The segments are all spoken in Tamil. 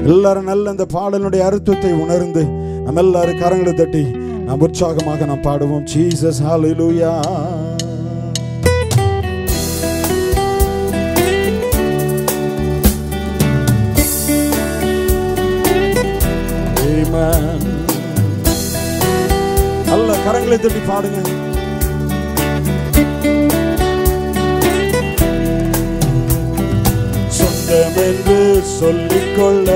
எல்லாரும் நல்ல இந்த பாடலுடைய அர்த்தத்தை உணர்ந்து நம்ம எல்லாரும் கரங்களை தட்டி நாம் உற்சாகமாக நாம் பாடுவோம் ஜீசஸ் ஹalleluya Amen. நல்ல கரங்களை தட்டி பாடுங்க சொந்தம் என்று சொல்லிக்கொள்ள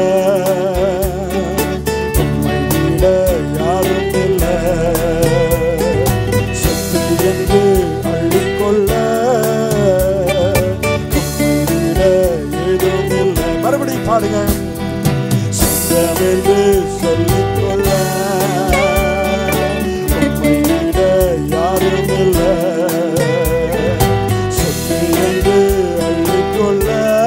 உம்மை விட யாரும் இல்லை சொத்து என்று அள்ளிக்கொள்ள உம்மை விட ஏதும் இல்லை மறுபடியும் பாடுங்க சொந்தம் என்று சொல்லிக்கொள்ள உம்மை விட யாரும் இல்லை சொத்து என்று அள்ளிக்கொள்ள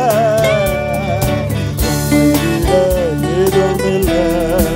உம்மை விட ஏதும் இல்லை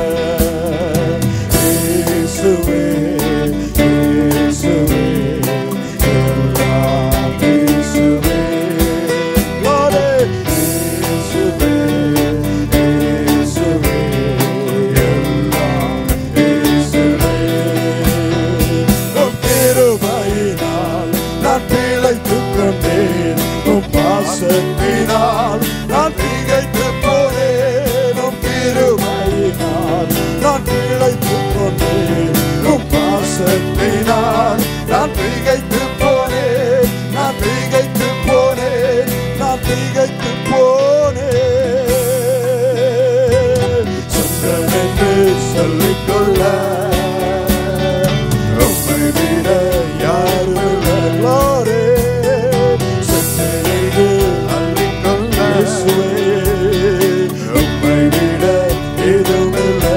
இயேசுவே இயேசுவே எல்லாம் இயேசுவே Glory இயேசுவே இயேசுவே எல்லாம் இயேசுவே உம் கிருபையினால் நான் பிழைத்துக் கொண்டேன் உம் பாசத்தினால் நான் திகைத்துப் போனேன் உம் கிருபையினால் நான் பிழைத்துக் கொண்டேன் உம் பாசத்தினால் நான் திகைத்துப் போனேன் நான் திகைத்துப் போனேன் நான் திகைத்துப் போனேன் சொந்தம் என்று சொல்லிக்கொள்ள உம்மை விட யாரும் இல்லை. Glory. சொந்தம் என்று அள்ளிக்கொள்ள இயேசுவே, உம்மை விட ஏதுமில்லை.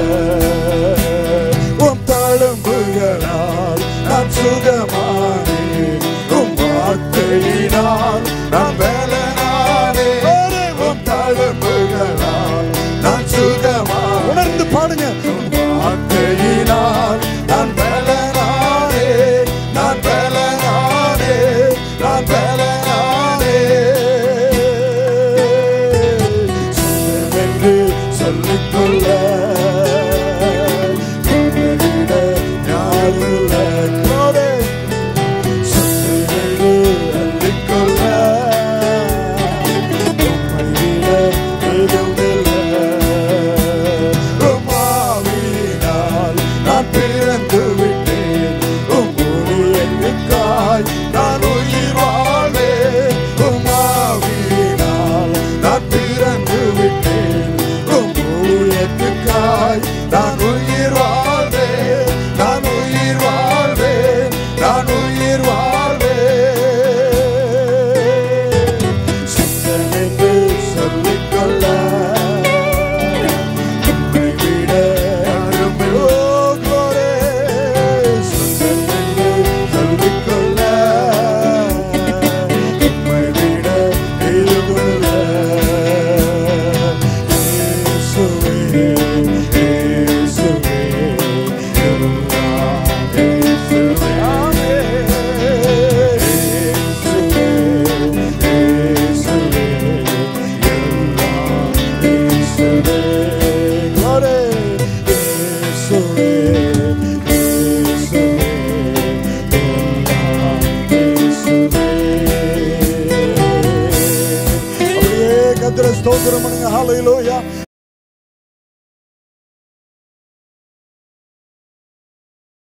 உம் தழும்புகளால் நான் சுகமானேன். உம் வார்த்தையினால் நான் பலனானேன். உம் தழும்புகளால் நான் சுகமானேன். உணர்ந்து பாடுங்க உம் வார்த்தையினால் நான் பலனானே நான் பலனானே நான் பலனானே சொந்தம் என்று சொல்லிக்கொள்ள உம்மை விட யாரும் இல்லை. Glory. சொந்தம் என்று அள்ளிக்கொள்ள உம்மை விட ஏதும் இல்லை. உம்மாவினால் நான் பிறந்து விட்டேன் உம் ஊழியத்துக்காய் நான் உயிர் வாழ்வேன் உம்மாவினால் நான் பிறந்து விட்டேன் உம் ஊழியத்துக்காய் நான் உயிர் வாழ்வேன் நான் உயிர் வாழ்வேன் நான் உயிர் வாழ்வேன் சுத்தம் என்று சொல்லிக்கொள்ள உம்மை விட யாரும் இல்லை. ஓ, glory. சொந்தம் என்று சொல்லிக்கொள்ள உம்மை விட ஏதுமில்லை. இயேசுவே, இயேசுவே, எல்லாம் இயேசுவே. ஆமென். இயேசுவே, இயேசுவே, எல்லாம் இயேசுவே. Glory. இயேசுவே, இயேசுவே, எல்லாம் இயேசுவே. அப்படியே கத்திர ஸ்தோத்திரம் பண்ணுங்க ஹalleluya